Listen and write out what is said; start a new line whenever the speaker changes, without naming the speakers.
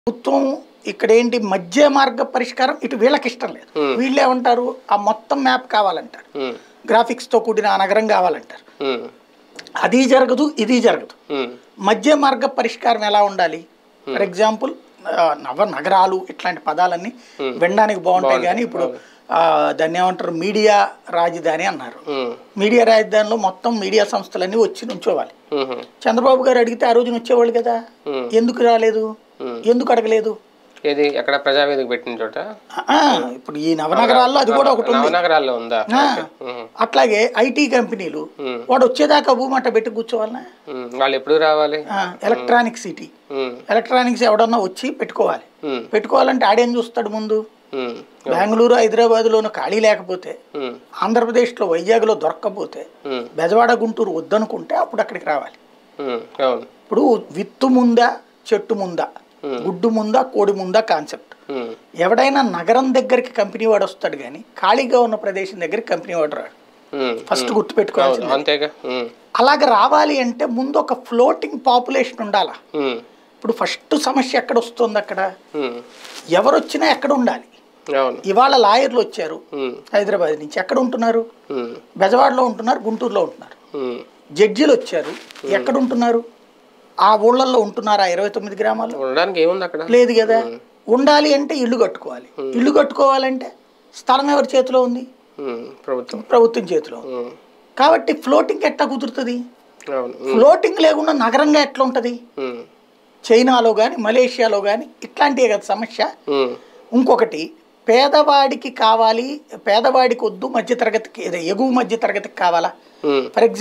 ప్రభుత్వం ఇక్కడ ఏంటి మధ్య మార్గ పరిష్కారం ఇటు వీళ్ళకి ఇష్టం లేదు వీళ్ళు ఏమంటారు ఆ మొత్తం మ్యాప్ కావాలంటారు
ఉమ్,
గ్రాఫిక్స్ తో కూడిన ఆ నగరం కావాలంటారు
ఉమ్,
అది జరగదు ఇది జరగదు
ఉమ్,
మధ్య మార్గ పరిష్కారం ఎలా ఉండాలి ఫర్ ఎగ్జాంపుల్ నవ నగరాలు ఇట్లాంటి పదాలన్నీ వినడానికి బాగుంటాయి కానీ ఇప్పుడు ఆ, దాన్ని ఏమంటారు మీడియా రాజధాని అన్నారు
ఉమ్,
మీడియా రాజధానిలో మొత్తం మీడియా సంస్థలన్నీ వచ్చి నుంచోవాలి
ఉమ్,
చంద్రబాబు గారు అడిగితే ఆ రోజున వచ్చేవాళ్ళు కదా
Hmm.
ఎందుకు రాలేదు ఎందుకు అడగలేదు
ఏది ఎక్కడ ప్రజావేదిక పెట్టిన చోట
ఆ, ఇప్పుడు ఈ నవనగరాల్లో అది కూడా ఒకటి ఉంది
నవనగరాల్లో ఉందా
ఆ,
ఓకే. ఉమ్,
అట్లాగే ఐటీ కంపెనీలు
Hmm.
వాడు వచ్చేదాకా భూమట పెట్టి కూర్చోవాలనా
ఉమ్, వాళ్ళు ఎప్పుడు రావాలి
ఆ, ఎలక్ట్రానిక్ సిటీ
ఉమ్,
ఎలక్ట్రానిక్స్ ఎవడన్నా వచ్చి పెట్టుకోవాలి
ఉమ్,
పెట్టుకోవాలంటే ఆడేం చూస్తాడు ముందు
ఉమ్,
బెంగళూరు హైదరాబాద్లోనూ ఖాళీ లేకపోతే
ఉమ్,
ఆంధ్రప్రదేశ్లో వైజాగ్లో దొరక్కపోతే
ఉమ్,
బెజవాడ గుంటూరు వద్దనుకుంటే అప్పుడు అక్కడికి రావాలి
ఉమ్, అవును
ఇప్పుడు విత్తు ముందా చెట్టు ముందా గుడ్డు ముందా కోడి ముందా కాన్సెప్ట్
ఉమ్,
ఎవడైనా నగరం దగ్గరికి కంపెనీ వాడు వస్తాడు కానీ ఖాళీగా ఉన్న ప్రదేశం దగ్గరికి కంపెనీ వాడు రాడు
ఉమ్,
ఫస్ట్ గుర్తు పెట్టుకోవాల్సింది
అవును అంతేగా ఉమ్,
అలాగ రావాలి అంటే ముందు ఒక ఫ్లోటింగ్ పాపులేషన్ ఉండాలా
ఉమ్,
ఇప్పుడు ఫస్ట్ సమస్య ఎక్కడ వస్తుంది అక్కడ
ఉమ్,
ఎవరు వచ్చినా ఎక్కడ ఉండాలి
అవును
ఇవాళ లాయర్లు వచ్చారు
ఉమ్,
హైదరాబాద్ నుంచి ఎక్కడ ఉంటున్నారు
ఉమ్,
బెజవాడలో ఉంటున్నారు గుంటూరులో ఉంటున్నారు
ఉమ్,
జడ్జీలు వచ్చారు ఎక్కడ ఉంటున్నారు ఆ ఊళ్ళల్లో ఉంటున్నారా ఇరవై తొమ్మిది గ్రామాల్లో
ఉండడానికి ఏముంది అక్కడ
లేదు కదా ఉండాలి అంటే ఇల్లు కట్టుకోవాలి ఇల్లు కట్టుకోవాలంటే స్థలం ఎవరి చేతిలో ఉంది
ఉమ్, ప్రభుత్వం
ప్రభుత్వం చేతిలో ఉంది.
ఉమ్,
కాబట్టి ఫ్లోటింగ్ ఎట్లా కుదురుతుంది
అవును ఉమ్,
ఫ్లోటింగ్ లేకుండా నగరంగా ఎట్లా ఉంటుంది
ఉమ్,
చైనాలో కానీ మలేషియాలో కానీ ఇట్లాంటివే కదా సమస్య
ఉమ్,
ఇంకొకటి పేదవాడికి కావాలి పేదవాడికి వద్దు మధ్యతరగతికి అదే ఎగువ మధ్య తరగతికి కావాలా
ఉమ్.
For example